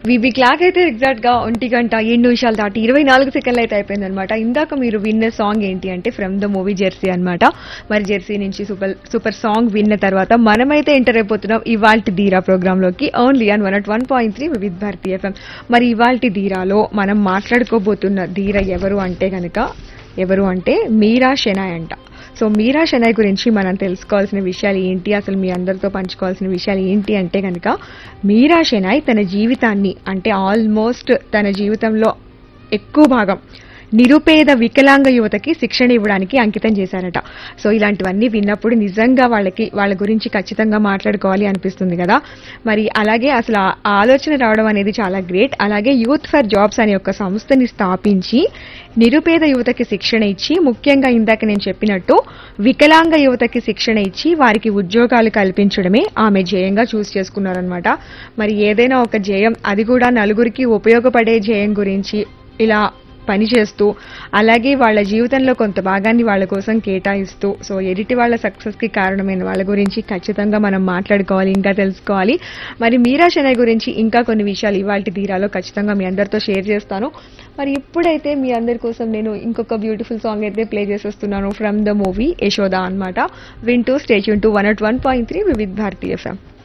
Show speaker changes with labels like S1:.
S1: VB clock అయితే exact గా ఒంటి గంట ఏడు నిమిషాలు దాటి ఇరవై నాలుగు సెకండ్లు అయితే అయిపోయింది అనమాట ఇందాక మీరు విన్న సాంగ్ ఏంటి అంటే ఫ్రమ్ ద మూవీ జెర్సీ అన్నమాట మరి జెర్సీ నుంచి సూపర్ సూపర్ సాంగ్ విన్న తర్వాత మనమైతే ఎంటర్ అయిపోతున్నాం ఇవాల్టి ధీరా ప్రోగ్రామ్ లోకి only on one at one point three Vividh Bharati FM మరి ఇవాల్టి ధీరాలో మనం మాట్లాడుకోబోతున్న ధీర ఎవరు అంటే గనక ఎవరు అంటే మీరా షెనాయ్ అంట సో మీరా షెనాయ్ గురించి మనం తెలుసుకోవాల్సిన విషయాలు ఏంటి అసలు మీ అందరితో పంచుకోవాల్సిన విషయాలు ఏంటి అంటే కనుక మీరా షెనాయ్ తన జీవితాన్ని అంటే ఆల్మోస్ట్ తన జీవితంలో ఎక్కువ భాగం నిరుపేద వికలాంగ యువతకి శిక్షణ ఇవ్వడానికి అంకితం చేశారట సో ఇలాంటివన్నీ విన్నప్పుడు నిజంగా వాళ్ళకి వాళ్ళ గురించి ఖచ్చితంగా మాట్లాడుకోవాలి అనిపిస్తుంది కదా మరి అలాగే అసలు ఆ ఆలోచన రావడం అనేది చాలా గ్రేట్ అలాగే యూత్ ఫర్ జాబ్స్ అనే ఒక సంస్థని స్థాపించి నిరుపేద యువతకి శిక్షణ ఇచ్చి ముఖ్యంగా ఇందాక నేను చెప్పినట్టు వికలాంగ యువతకి శిక్షణ ఇచ్చి వారికి ఉద్యోగాలు కల్పించడమే ఆమె ధ్యేయంగా చూస్ చేసుకున్నారనమాట మరి ఏదైనా ఒక ధ్యేయం అది కూడా నలుగురికి ఉపయోగపడే ధ్యేయం గురించి ఇలా పనిచేస్తూ అలాగే వాళ్ళ జీవితంలో కొంత భాగాన్ని వాళ్ళ కోసం కేటాయిస్తూ సో ఎడిటి వాళ్ళ సక్సెస్ కి కారణమైన వాళ్ళ గురించి ఖచ్చితంగా మనం మాట్లాడుకోవాలి ఇంకా తెలుసుకోవాలి మరి మీరా శనై గురించి ఇంకా కొన్ని విషయాలు ఇవాళ తీరాలో ఖచ్చితంగా మీ అందరితో షేర్ చేస్తాను మరి ఇప్పుడైతే మీ అందరి కోసం నేను ఇంకొక బ్యూటిఫుల్ సాంగ్ అయితే ప్లే చేసేస్తున్నాను ఫ్రమ్ ద మూవీ యశోద అన్నమాట వింటూ stay tuned to one at one point three Vividh Bharati FM